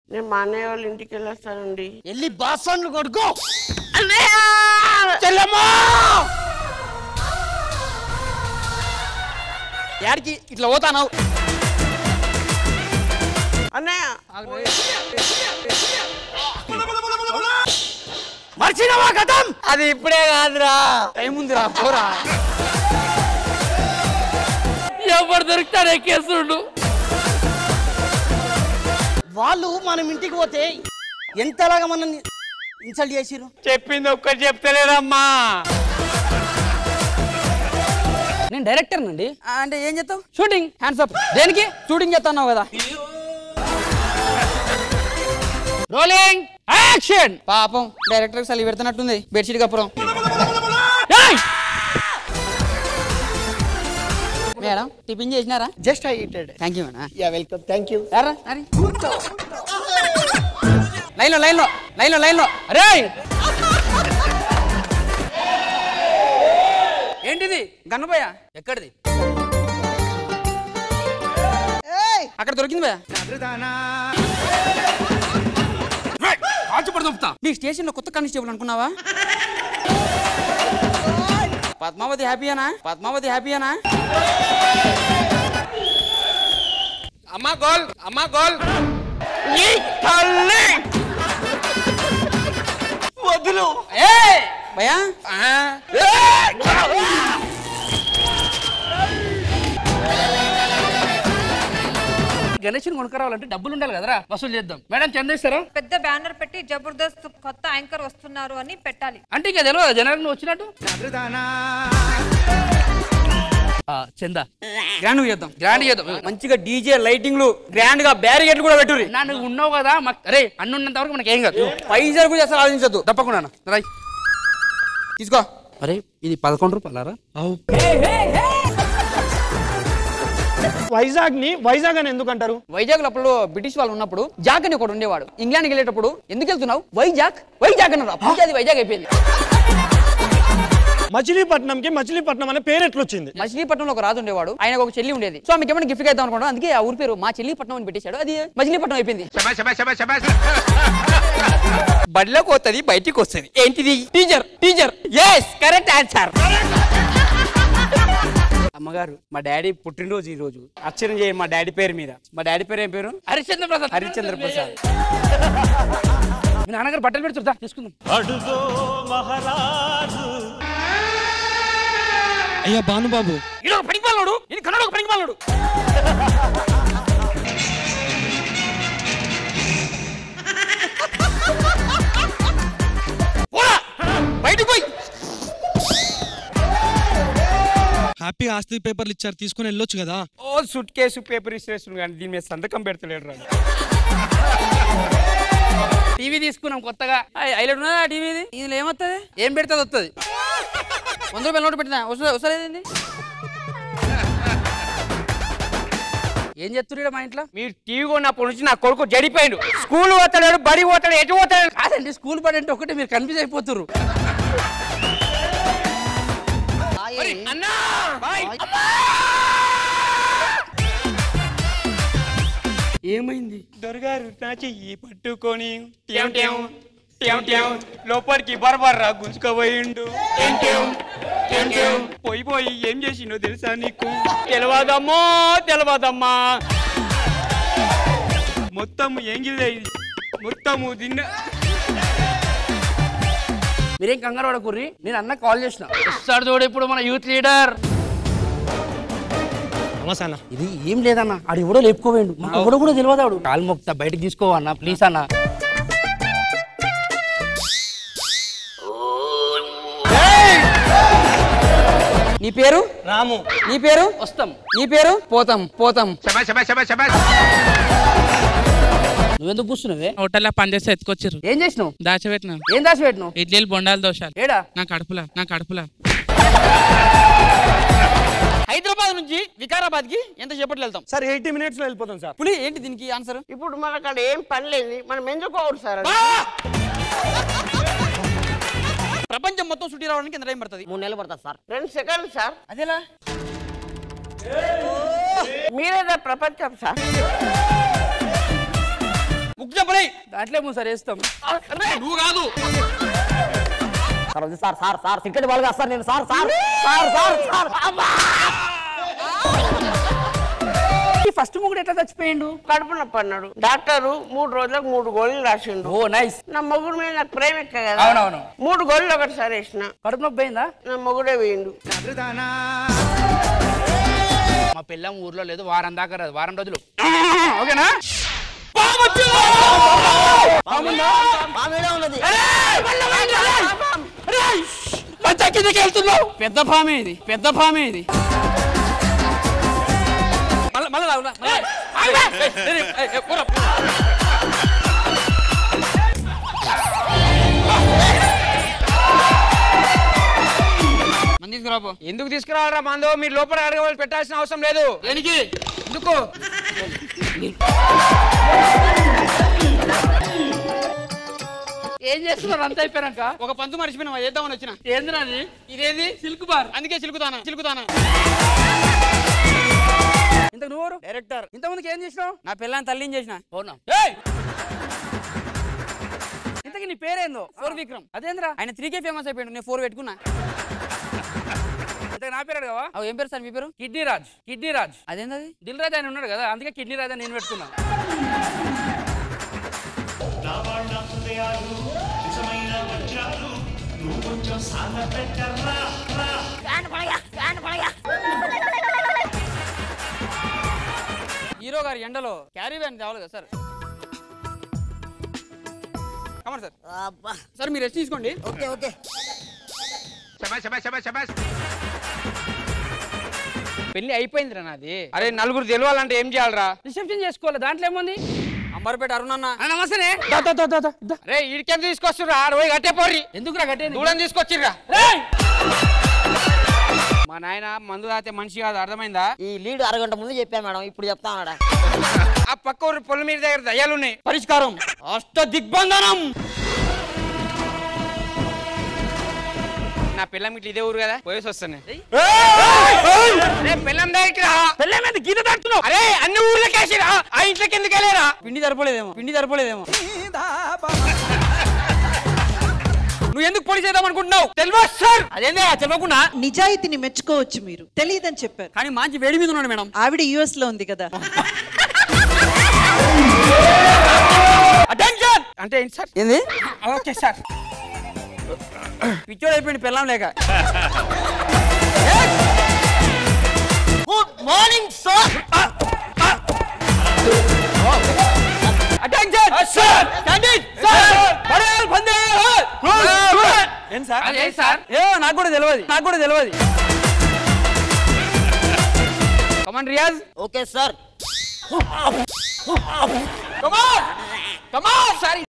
నేను మా అన్నయ్య వాళ్ళ ఇంటికి వెళ్ళొస్తానండి వెళ్ళి బాసన్లు కొడుకో అన్నయ్య చెల్లమ్మా యాడికి ఇట్లా పోతాను అన్నయ్య మర్చినవా కథం అది ఇప్పుడే కాదురా టైం ఉందిరా పోరా ఎవరు దొరుకుతాడే కేసుడు వాళ్ళు మనం ఇంటికి పోతే ఎంతలాగా మనల్ని ఇన్సల్ట్ చేసిరు చెప్పింది ఒక్కటి చెప్తలేదమ్మా నేను డైరెక్టర్ అండి అంటే ఏం చేస్తావు షూటింగ్ హ్యాండ్స్ అప్ దేనికి షూటింగ్ చేస్తున్నావు కదా రోలింగ్ యాక్షన్ పాపం డైరెక్టర్ సలి పెడుతున్నట్టుంది బెడ్షీట్ కప్పురం ఏయ్! మేడం టిఫిన్ చేసినారా just I eated thank you madam yeah welcome thank you రారా, రారి. లైన్లో లైన్లో లైన్లో లైన్లో అరే ఏంటిది గన్నపోయా ఎక్కడిది అక్కడ దొరికింది భయ మీ స్టేషన్ లో కొత్త కానిస్టేబుల్ అనుకున్నావా పద్మావతి హ్యాపీయేనా పద్మావతి హ్యాపీయేనా అమ్మా గోల్ అమ్మా గోల్ వదులు ఏ భయా గణేష్ని కొనుక్కరావాలంటే డబ్బులు ఉండాలి కదరా వసూలు చేద్దాం మేడం చందేస్తారా పెద్ద బ్యానర్ పెట్టి జబర్దస్త్ కొత్త యాంకర్ వస్తున్నారు అని పెట్టాలి అంటే ఇంకా తెలియదు జనాలకు నువ్వు వచ్చినట్టు ఆ, చందా గ్రాండ్ చేద్దాం గ్రాండ్ చేద్దాం మంచిగా డీజే లైటింగ్లు గ్రాండ్ గా బ్యారిగేట్లు కూడా పెట్టుర్రి నా నువ్వు ఉన్నావు కదా మాకు అరే అన్న ఉన్నంత వరకు మనకి ఏం కాదు పైసలు కూడా అసలు ఆలోచించద్దు తప్పకుండా రాయ్ తీసుకో అరే ఇది పదకొండు రూపాయలారా వైజాగ్ ని వైజాగ్ అని ఎందుకు అంటారు వైజాగ్ అప్పుడు బ్రిటిష్ వాళ్ళు ఉన్నప్పుడు జాక్ అని ఒకడు ఉండేవాడు ఇంగ్లాండ్కి వెళ్ళేటప్పుడు ఎందుకు వెళ్తున్నావు వైజాగ్ వైజాగ్ అన్నారు అప్పుడు అది వైజాగ్ అయిపోయింది మచిలీపట్నంకి మచిలీపట్నం అనే పేరు ఎట్లొచ్చింది మచిలీపట్నంలో ఒక రాజు ఉండేవాడు ఆయన ఒక చెల్లి ఉండేది సో ఆమెకి ఏమైనా గిఫ్ట్ ఇద్దాం అనుకున్నాడు అందుకే ఆ ఊరి పేరు మా చెల్లిపట్నం అని పెట్టేశాడు అది మచిలీపట్నం అయిపోయింది బడిలోకి వస్తుంది బయటికి వస్తుంది ఏంటిది teacher teacher yes correct answer అమ్మగారు మా డాడీ పుట్టినరోజు ఈ రోజు అర్చన చేయ మా డాడీ పేరు మీద మా డాడీ పేరు ఏం పేరు హరిశ్చంద్ర ప్రసాద్ హరిశ్చంద్ర ప్రసాద్ మీ నాన్నగారు బట్టలు పెడుతుందా తీసుకుందాం అయ్యా భానుబాబు ఇది ఒక పనికి మాలోడు ఇది కన్నడ ఒక పనికి మాలోడు పోరా బయటకు పోయి హ్యాపీగా ఆస్తి పేపర్లు ఇచ్చారు తీసుకుని వెళ్ళొచ్చు కదా ఓ సుట్ కేసు పేపర్ ఇచ్చేస్తుంది కానీ దీని మీద సంతకం పెడతలేడు రా టీవీ తీసుకున్నాం కొత్తగా హైలైట్ ఉన్నదా టీవీది ఇందులో ఏమొస్తుంది ఏం పెడితే వస్తుంది వంద రూపాయల నోటు పెట్టినా వస్తుంది వస్తలేదండి ఏం చెప్తున్నా మా ఇంట్లో మీరు టీవీ కొన్నప్పటి నుంచి నా కొడుకు జడిపోయాడు స్కూల్ పోతాడు బడి పోతాడు ఎటు పోతాడు కాదండి స్కూల్ పని అంటే ఒకటే మీరు కన్ఫ్యూజ్ అయిపోతున్నారు అన్నా ఏమైంది దొరగారు నా చెయ్యి పట్టుకొని ట్యాం ట్యాం, ట్యాం ట్యాం, లోపలికి బరబర్రా గుంజుకోబోయిండు ట్యాం ట్యాం, ట్యాం ట్యాం. పోయి పోయి ఏం చేసిండో తెలుసా నీకు తెలవదమ్మో తెలవదమ్మా మొత్తం ఎంగిల్ మొత్తము తిన్న మీరేం కంగారు పడకుర్రి నేను అన్న కాల్ చేసిన వస్తాడు చూడు ఇప్పుడు మన యూత్ లీడర్ నమస్తే అన్న ఇది ఏం లేదన్న ఆడు ఎవడో లేపుకోవేండు మాకు ఎవడో కూడా తెలియదాడు కాలు మొక్తా బయటకు తీసుకోవన్నా ప్లీజ్ అన్న నీ పేరు రాము నీ పేరు వస్తాం నీ పేరు పోతాం పోతాం నువ్వెందుకు కూర్చున్నావే హోటల్లో పనిచేస్తే ఎత్తుకొచ్చారు ఏం చేసినావు దాచిపెట్టిన ఏం దాచి పెట్టినావు ఇడ్లీలు బొండాలు దోషాలు ఏడా నా కడుపులా నా కడుపులా హైదరాబాద్ నుంచి వికారాబాద్ కి ఎంత సేపట్లో వెళ్తాం సార్ ఎయిటీ మినిట్స్ లో వెళ్ళిపోతాం సార్ పులి ఏంటి దీనికి ఆన్సర్ ఇప్పుడు మనకు అక్కడ ఏం పని లేదు మనం ఎందుకు అవును సార్ అది? ప్రపంచం మొత్తం చుట్టి రావడానికి ఎంత టైం పడుతుంది మూడు నెలలు పడుతుంది సార్ రెండు సెకండ్లు సార్ అదేలా మీరేదా ప్రపంచం సార్ ముక్కు చెప్పలే దాంట్లో ఏమో సార్ వేస్తాం నువ్వు కాదు సార్ వద్దు సార్ సార్ సార్ సిక్కటి బాగా సార్ నేను sir sir sir sir sir ఈ ఫస్ట్ ముగ్గుడు ఎట్లా చచ్చిపోయిండు కడుపు నొప్పి అన్నాడు డాక్టరు మూడు రోజులకు మూడు గోళీలు రాసిండు ఓ నైస్ నా మొగుడు మీద నాకు ప్రేమ ఎక్క కదా అవునవును. మూడు గోళీలు ఒకటిసారి వేసిన కడుపు నొప్పి పోయిందా నా మొగుడే వేయండు మా పిల్లం ఊర్లో లేదు వారం దాకా రాదు వారం రోజులు ఓకేనా వెళ్తున్నావు పెద్ద ఫామే ఇది పెద్ద ఫామే ఇది మళ్ళా మళ్ళా రావు, మళ్ళా. ఆగురా. ఏయ్, ఏయ్, ఏయ్, ఏయ్, పోరా. మంది తీసుకురాపో ఎందుకు తీసుకురావాలరా మందో మీరు లోపల అడగవలసి పెట్టాల్సిన అవసరం లేదు దేనికి ఎందుకు ఏం చేస్తున్నారు అంత అయిపోయాక ఒక పంతు మర్చిపోయినా చేద్దామని వచ్చిన ఏందిరా అది? ఇదేంది సిల్క్ బార్ అందుకే చిలుకుతానా చిలుకుతానా ఇంత నువ్వు డైరెక్టర్ ఇంత ముందుకు ఏం చేసినావు నా పిల్లని తల్లిని చేసిన అవునా ఏయ్! ఇంతకీ నీ పేరేందో ఫోర్ విక్రమ్ అదేంద్రా ఆయన త్రీ కే ఫేమస్ అయిపోయాడు నేను ఫోర్ పెట్టుకున్నా ఇంతకీ నా పేరు అడగవా అవు ఏం పేరు సార్ మీ పేరు కిడ్నీ రాజ్ కిడ్నీ రాజ్ అదేంది దిల్ రాజ్ ఆయన ఉన్నాడు కదా అందుకే కిడ్నీ రాజ్ అని నేను పెట్టుకున్నా హీరో గారి ఎండలో క్యారీ వ్యాన్ తేవాలి కదా సార్ కమర్ సార్ సార్ మీరు రెస్ట్ తీసుకోండి ఓకే ఓకే పెళ్లి అయిపోయిందిరా నాది అరే నలుగురు తెలవాలంటే ఏం చేయాలరా రిసెప్షన్ చేసుకోవాలి దాంట్లో ఏముంది అంబర్పేట అరుణన్న నమస్తే రే ఇడికేం తీసుకొస్తుర్రా ఆడ పోయి కట్టే పోర్రి ఎందుకురా కట్టేది దూడం తీసుకొచ్చిర్రా రేయ్! మా నాయన మందు తాగితే మనిషి కాదు అర్థమైందా ఈ లీడ్ అరగంట ముందు చెప్పాను మేడం ఇప్పుడు చెప్తా ఉన్నాడా ఆ పక్క ఊరి పొలం మీద దగ్గర దయ్యాలు ఉన్నాయి పరిష్కారం అష్ట దిగ్బంధనం నా పిల్లం ఇట్లా ఇదే ఊరు కదా పోయేసి వస్తాను పిల్లం దగ్గరికి రా పెళ్ళి మీద గీత దాటుతున్నావు అరే అన్ని ఊర్లకి వేసిరా ఆ ఇంట్లోకి ఎందుకు వెళ్ళారా పిండి సరిపోలేదేమో పిండి సరిపోలేదేమో నువ్వు ఎందుకు పొడి చేద్దాం అనుకుంటున్నావు తెలియదు సార్ అదేందే తెలియకుండా నిజాయితీని మెచ్చుకోవచ్చు మీరు తెలియదని చెప్పారు కానీ మంచి వేడి మీద ఉన్నాడు మేడం ఆవిడ యుఎస్ లో ఉంది కదా అటెన్షన్ అంటే ఏంటి సార్ ఏంది ఓకే సార్ పిచ్చోడు అయిపోయింది పిల్లం లేక good morning sir attention sir standing sir పడేయాలి పందే ఏం సార్ అదే సార్ ఏ నాకు కూడా తెలియదు నాకు కూడా తెలియదు come on Riyaz okay sir come on come on sorry